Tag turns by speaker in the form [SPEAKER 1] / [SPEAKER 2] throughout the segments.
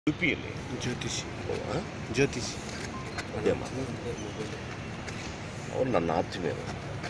[SPEAKER 1] ಉಡುಪಿಯಲ್ಲಿ
[SPEAKER 2] ಜ್ಯೋತಿಷಿ
[SPEAKER 1] ಹೌದಾ?
[SPEAKER 2] ಜ್ಯೋತಿಷಿ
[SPEAKER 1] ಅದೇಮ್ಮ ಅವ್ರು ನನ್ನ ಆತ್ಮೀಯರು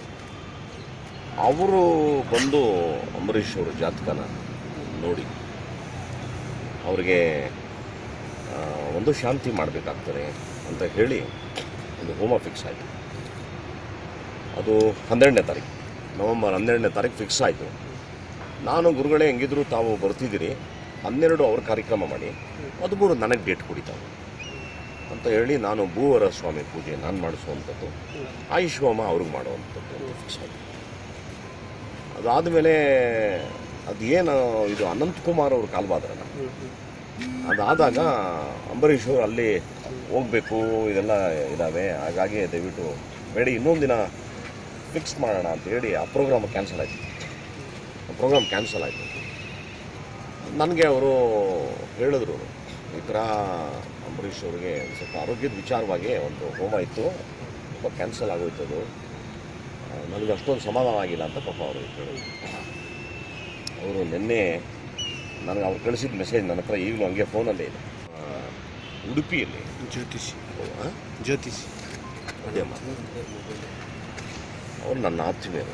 [SPEAKER 1] ಅವರು ಬಂದು ಅಂಬರೀಷ್ ಅವ್ರ ಜಾತಕನ ನೋಡಿ ಅವ್ರಿಗೆ ಆ, ಒಂದು ಶಾಂತಿ ಮಾಡಬೇಕಾಗ್ತದೆ ಅಂತ ಹೇಳಿ ಒಂದು ಹೋಮ ಫಿಕ್ಸ್ ಆಯಿತು ಅದು ಹನ್ನೆರಡನೇ ತಾರೀಕು ನವಂಬರ್ ಹನ್ನೆರಡನೇ ತಾರೀಕು ಫಿಕ್ಸ್ ಆಯಿತು ನಾನು ಗುರುಗಳೇ ಹೆಂಗಿದ್ರು ತಾವು ಬರ್ತಿದ್ದೀರಿ ಹನ್ನೆರಡು ಅವ್ರ ಕಾರ್ಯಕ್ರಮ ಮಾಡಿ ಹದಿಮೂರು ನನಗೆ ಡೇಟ್ ಕುಡಿತಾವೆ ಅಂತ ಹೇಳಿ ನಾನು ಭೂವರ ಸ್ವಾಮಿ ಪೂಜೆ ನಾನು ಮಾಡಿಸುವಂಥದ್ದು ಆಯುಷ್ ಹೋಮ ಅವ್ರಿಗೆ ಮಾಡುವಂಥದ್ದು ಅಂತ ಫಿಕ್ಸ್ ಆಯಿತು ಅದಾದಮೇಲೆ ಅದೇನು ಇದು ಅನಂತಕುಮಾರ್ ಅವ್ರ ಕಾಲ್ಬಾದ್ರಲ್ಲ ಅದಾದಾಗ ಅಂಬರೀಷ್ ಅವರು ಅಲ್ಲಿ ಹೋಗಬೇಕು ಇದೆಲ್ಲ ಇದ್ದಾವೆ ಹಾಗಾಗಿ ದಯವಿಟ್ಟು ಬೇಡಿ ಇನ್ನೊಂದು ದಿನ ಫಿಕ್ಸ್ ಮಾಡೋಣ ಅಂತ ಹೇಳಿ ಆ ಪ್ರೋಗ್ರಾಮ್ ಕ್ಯಾನ್ಸಲ್ ಆಯಿತು ಆ ಪ್ರೋಗ್ರಾಮ್ ಕ್ಯಾನ್ಸಲ್ ಆಯಿತು ನನಗೆ ಅವರು ಹೇಳಿದ್ರು ಈ ಥರ ಅಂಬರೀಷ್ ಅವ್ರಿಗೆ ಒಂದ್ ಸ್ವಲ್ಪ ಆರೋಗ್ಯದ ವಿಚಾರವಾಗಿ ಒಂದು ಹೋಮ ಇತ್ತು ಸ್ವಲ್ಪ ಕ್ಯಾನ್ಸಲ್ ಆಗೋಯ್ತದು ಆ, ನನಗೆ ಅಷ್ಟೊಂದು ಸಮಾಧಾನ ಆಗಿಲ್ಲ ಅಂತ ಪಾಪ ಅವರು ಹೇಳಿದ್ರು ಅವರು ನಿನ್ನೆ ನನಗೆ ಅವ್ರು ಕಳಿಸಿದ ಮೆಸೇಜ್ ನನ್ನ ಹತ್ರ ಈಗಲೂ ಹಂಗೆ ಫೋನಲ್ಲೇ ಇದೆ ಆ, ಉಡುಪಿಯಲ್ಲಿ
[SPEAKER 2] ಜ್ಯೋತಿಷಿ
[SPEAKER 1] ಹೌದಾ?
[SPEAKER 2] ಜ್ಯೋತಿಷಿ
[SPEAKER 1] ಅದೇಮ್ಮ ಅವ್ರು ನನ್ನ ಆತ್ಮೀಯರು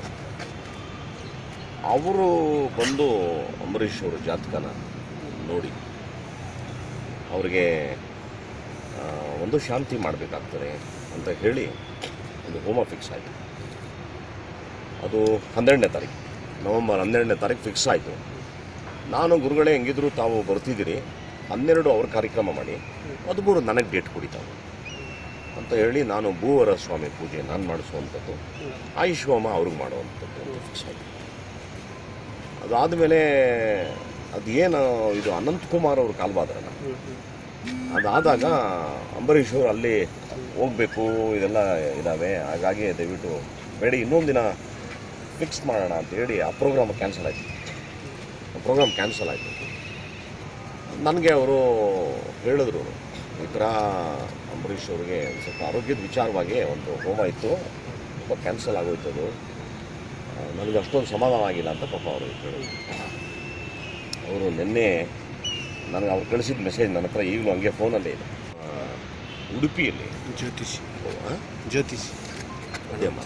[SPEAKER 1] ಅವರು ಬಂದು ಅಂಬರೀಷ್ ಅವ್ರ ಜಾತಕನ ನೋಡಿ ಅವ್ರಿಗೆ ಆ, ಒಂದು ಶಾಂತಿ ಮಾಡಬೇಕಾಗ್ತದೆ ಅಂತ ಹೇಳಿ ಒಂದು ಹೋಮ ಫಿಕ್ಸ್ ಆಯಿತು ಅದು ಹನ್ನೆರಡನೇ ತಾರೀಕು ನವಂಬರ್ ಹನ್ನೆರಡನೇ ತಾರೀಕು ಫಿಕ್ಸ್ ಆಯಿತು ನಾನು ಗುರುಗಳೇ ಹೆಂಗಿದ್ರು ತಾವು ಬರ್ತಿದ್ದೀರಿ ಹನ್ನೆರಡು ಅವ್ರ ಕಾರ್ಯಕ್ರಮ ಮಾಡಿ ಹದಿಮೂರು ನನಗೆ ಡೇಟ್ ಕುಡಿತಾವೆ ಅಂತ ಹೇಳಿ ನಾನು ಭೂವರ ಸ್ವಾಮಿ ಪೂಜೆ ನಾನು ಮಾಡಿಸುವಂಥದ್ದು ಆಯುಷ್ ಹೋಮ ಅವ್ರಿಗೆ ಮಾಡುವಂಥದ್ದು ಅಂತ ಫಿಕ್ಸ್ ಆಯಿತು ಅದಾದಮೇಲೆ ಅದೇನು ಇದು ಅನಂತಕುಮಾರ್ ಅವ್ರ ಕಾಲ್ಬಾದ್ರಲ್ಲ ಅದಾದಾಗ ಅಂಬರೀಷ್ ಅವರು ಅಲ್ಲಿ ಹೋಗಬೇಕು ಇದೆಲ್ಲ ಇದ್ದಾವೆ ಹಾಗಾಗಿ ದಯವಿಟ್ಟು ಬೇಡಿ ಇನ್ನೊಂದು ದಿನ ಫಿಕ್ಸ್ ಮಾಡೋಣ ಅಂತ ಹೇಳಿ ಆ ಪ್ರೋಗ್ರಾಮ್ ಕ್ಯಾನ್ಸಲ್ ಆಯಿತು ಆ ಪ್ರೋಗ್ರಾಮ್ ಕ್ಯಾನ್ಸಲ್ ಆಯಿತು ನನಗೆ ಅವರು ಹೇಳಿದ್ರು ಈ ಥರ ಅಂಬರೀಷ್ ಅವ್ರಿಗೆ ಒಂದ್ ಸ್ವಲ್ಪ ಆರೋಗ್ಯದ ವಿಚಾರವಾಗಿ ಒಂದು ಹೋಮ ಇತ್ತು ಸ್ವಲ್ಪ ಕ್ಯಾನ್ಸಲ್ ಆಗೋಯ್ತದು ಆ, ನನಗೆ ಅಷ್ಟೊಂದು ಸಮಾಧಾನ ಆಗಿಲ್ಲ ಅಂತ ಪಾಪ ಅವರು ಹೇಳಿದ್ರು ಅವರು ನಿನ್ನೆ ನನಗೆ ಅವ್ರು ಕಳಿಸಿದ ಮೆಸೇಜ್ ನನ್ನ ಹತ್ರ ಈಗಲೂ ಹಂಗೆ ಫೋನಲ್ಲೇ ಇದೆ ಆ, ಉಡುಪಿಯಲ್ಲಿ
[SPEAKER 2] ಜ್ಯೋತಿಷಿ
[SPEAKER 1] ಹೌದಾ?
[SPEAKER 2] ಜ್ಯೋತಿಷಿ
[SPEAKER 1] ಅದೇಮ್ಮ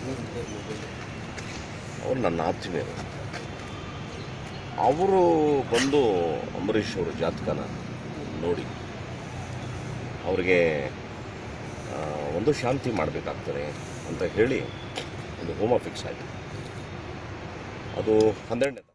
[SPEAKER 1] ಅವ್ರು ನನ್ನ ಆತ್ಮೀಯರು ಅವರು ಬಂದು ಅಂಬರೀಷ್ ಅವ್ರ ಜಾತಕನ ನೋಡಿ ಅವ್ರಿಗೆ ಆ, ಒಂದು ಶಾಂತಿ ಮಾಡಬೇಕಾಗ್ತದೆ ಅಂತ ಹೇಳಿ ಒಂದು ಹೋಮ ಫಿಕ್ಸ್ ಆಯಿತು ಅದು ಹನ್ನೆರಡನೇ